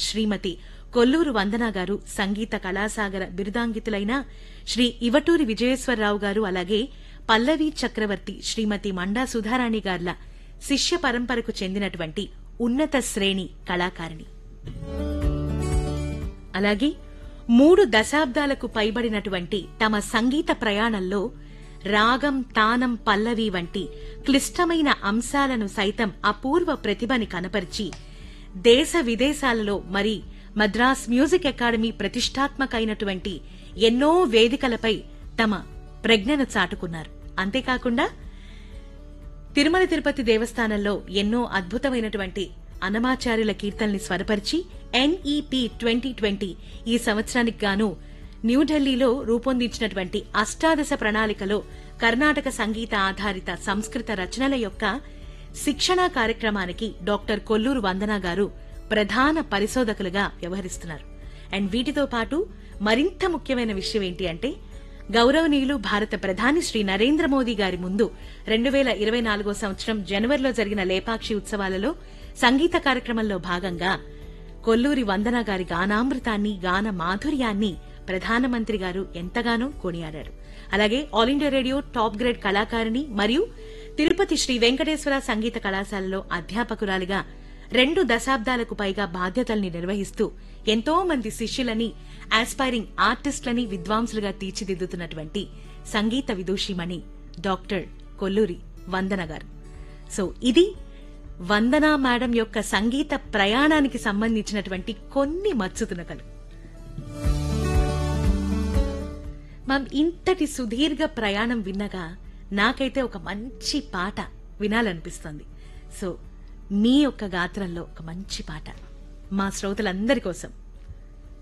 శ్రీమతి కొల్లూరు వందన గారు సంగీత కళాసాగర బిరుదాంగితులైన శ్రీ ఇవటూరి విజయేశ్వరరావు గారు అలాగే పల్లవి చక్రవర్తి శ్రీమతి మండా సుధారాణి గార్ల శిష్య పరంపరకు చెందినటువంటి ఉన్నత శ్రేణి కళాకారిణి అలాగే మూడు దశాబ్దాలకు పైబడినటువంటి తమ సంగీత ప్రయాణంలో రాగం తానం పల్లవి వంటి క్లిష్టమైన అంశాలను సైతం అపూర్వ ప్రతిభని కనపరిచి దేశ విదేశాలలో మరి మద్రాస్ మ్యూజిక్ అకాడమీ ప్రతిష్టాత్మకైనటువంటి ఎన్నో వేదికలపై తమ ప్రజ్ఞను చాటుకున్నారు అంతేకాకుండా తిరుమల తిరుపతి దేవస్థానంలో ఎన్నో అద్భుతమైనటువంటి అనమాచార్యుల కీర్తనల్ని స్వరపరిచి ఎన్ఈపి ట్వంటీ ట్వంటీ ఈ సంవత్సరానికి గాను న్యూఢిల్లీలో రూపొందించినటువంటి అష్టాదశ ప్రణాళికలో కర్ణాటక సంగీత ఆధారిత సంస్కృత రచనల యొక్క శిక్షణా కార్యక్రమానికి డాక్టర్ కొల్లూరు వందన గారు ప్రధాన పరిశోధకులుగా వ్యవహరిస్తున్నారు అండ్ వీటితో పాటు మరింత ముఖ్యమైన విషయం ఏంటి అంటే గౌరవనీయులు భారత ప్రధాని శ్రీ నరేంద్ర మోదీ గారి ముందు రెండు వేల ఇరవై నాలుగో సంవత్సరం జనవరిలో జరిగిన లేపాక్షి ఉత్సవాలలో సంగీత కార్యక్రమంలో భాగంగా కొల్లూరి వందన గారి గానామృతాన్ని గాన మాధుర్యాన్ని ప్రధానమంత్రి గారు ఎంతగానో కొనియాడారు అలాగే All India Radio top grade కళాకారిణి మరియు తిరుపతి శ్రీ వెంకటేశ్వర సంగీత కళాశాలలో అధ్యాపకురాలిగా రెండు దశాబ్దాలకు పైగా బాధ్యతల్ని నిర్వహిస్తూ ఎంతో మంది శిష్యులని ఆస్పైరింగ్ ఆర్టిస్టులని విద్వాంసులుగా తీర్చిదిద్దుతున్నటువంటి సంగీత విదూషిమణి డాక్టర్ కొల్లూరి వందన గారు సో ఇది వందన మేడం యొక్క సంగీత ప్రయాణానికి సంబంధించినటువంటి కొన్ని మచ్చుతునకలు మనం ఇంతటి సుదీర్ఘ ప్రయాణం విన్నగా నాకైతే ఒక మంచి పాట వినాలనిపిస్తుంది సో మీ యొక్క గాత్రంలో ఒక మంచి పాట మా శ్రోతలందరి కోసం